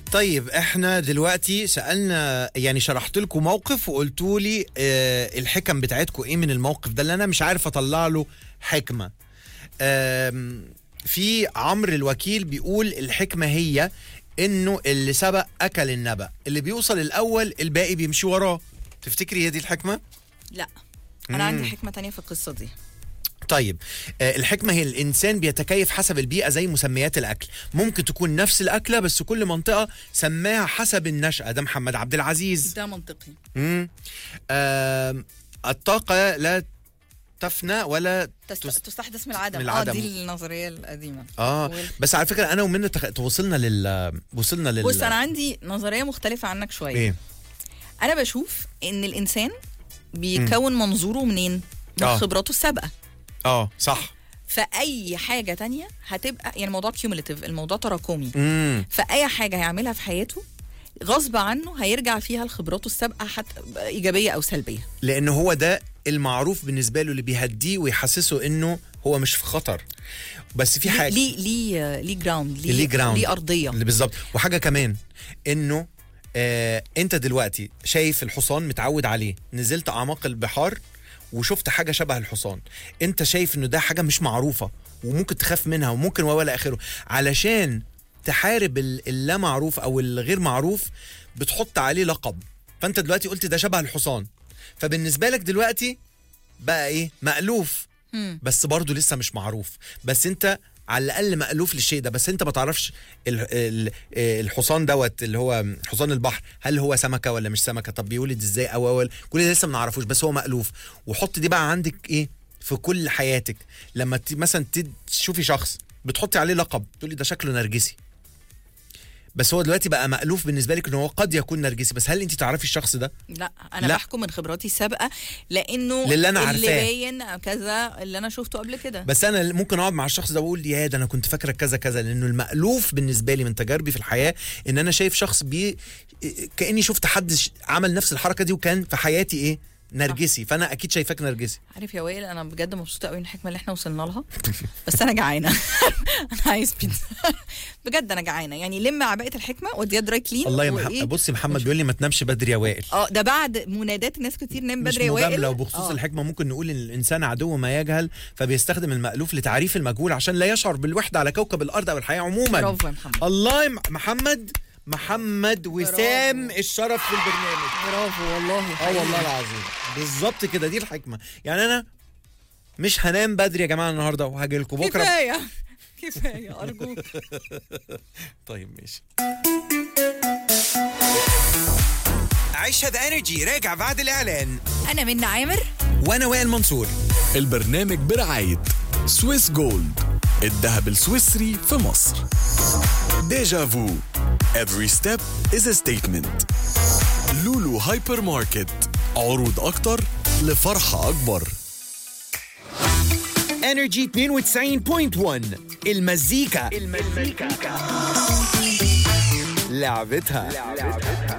طيب احنا دلوقتي سالنا يعني شرحت لكم موقف وقلتوا لي اه الحكم بتاعتكم ايه من الموقف ده اللي انا مش عارف اطلع له حكمه آم، في عمرو الوكيل بيقول الحكمه هي انه اللي سبق اكل النبأ اللي بيوصل الاول الباقي بيمشي وراه تفتكري هي دي الحكمه لا انا عندي حكمه تانية في القصه دي طيب آه، الحكمة هي الإنسان بيتكيف حسب البيئة زي مسميات الأكل ممكن تكون نفس الأكلة بس كل منطقة سماها حسب النشأة ده محمد عبد العزيز ده منطقي مم. آم، الطاقة لا تفنى ولا تست... تست- تستحدث من العدم من العدم. اه دي النظريه القديمه اه وال- بس على فكرة أنا ومنى تخ... وصلنا لل وصلنا لل بص انا عندي نظريه مختلفه عنك شويه إيه انا بشوف ان الانسان بيكون منظوره منين من آه. خبراته السابقه اه صح فاي حاجه تانية هتبقى يعني الموضوع كيوميليتيف الموضوع تراكمي امم فاي حاجه هيعملها في حياته غصب عنه هيرجع فيها لخبراته السابقه حتى ايجابيه او سلبيه لأن هو ده المعروف بالنسبة له اللي بيهديه ويحسسه إنه هو مش في خطر بس في حاجة ليه ليه ليه جراوند ليه جراوند ليه ارضيه اللي بالظبط وحاجه كمان انه آه انت دلوقتي شايف الحصان متعود عليه نزلت اعماق البحار وشفت حاجه شبه الحصان انت شايف انه ده حاجه مش معروفه وممكن تخاف منها وممكن ولا اخره علشان تحارب ال- اللا معروف او الغير معروف بتحط عليه لقب فانت دلوقتي قلت ده شبه الحصان فبالنسبه لك دلوقتي بقى ايه مألوف مم. بس برضه لسه مش معروف بس انت على الاقل مألوف للشيء ده بس انت ما تعرفش ال- ال- الحصان دوت اللي هو حصان البحر هل هو سمكه ولا مش سمكه طب بيولد ازاي او اول كل ده لسه ما نعرفوش بس هو مألوف وحط دي بقى عندك ايه في كل حياتك لما ت- مثلا تد- تشوفي شخص بتحطي عليه لقب تقولي ده شكله نرجسي بس هو دلوقتي بقى مألوف بالنسبه لك ان هو قد يكون نرجسي بس هل انت تعرفي الشخص ده لا انا لا. بحكم من خبراتي السابقه لانه للي أنا اللي عارفاه. باين كذا اللي انا شفته قبل كده بس انا ممكن اقعد مع الشخص ده واقول يا ده انا كنت فاكره كذا كذا لانه المألوف بالنسبه لي من تجاربي في الحياه ان انا شايف شخص بي كاني شفت حد ش- عمل نفس الحركه دي وكان في حياتي ايه نرجسي فانا اكيد شايفاك نرجسي عارف يا وائل انا بجد مبسوطه قوي من الحكمه اللي احنا وصلنا لها بس انا جعانه انا عايز بيتزا بجد انا جعانه يعني لم عباءه الحكمه وديها دراي كلين الله يا وإيه؟ محمد بصي محمد بيقول لي ما تنامش بدري يا وائل اه ده بعد منادات ناس كتير نام مش بدري يا وائل مجامله وبخصوص آه. الحكمه ممكن نقول ان الانسان عدو ما يجهل فبيستخدم المألوف لتعريف المجهول عشان لا يشعر بالوحده على كوكب الارض او الحياه عموما برافو يا محمد الله يا م- محمد محمد وسام برافو. الشرف في البرنامج برافو والله اه والله العظيم بالظبط كده دي الحكمه يعني انا مش هنام بدري يا جماعه النهارده وهاجي لكم بكره كفايه كفايه ارجوك طيب ماشي عيشها ذا انرجي راجع بعد الاعلان انا منى عامر وانا وائل منصور البرنامج برعاية سويس جولد الذهب السويسري في مصر ديجا فو Every step is a statement لولو هايبر ماركت عروض أكتر لفرحة أكبر انرجي 92.1 المزيكا المزيكا لعبتها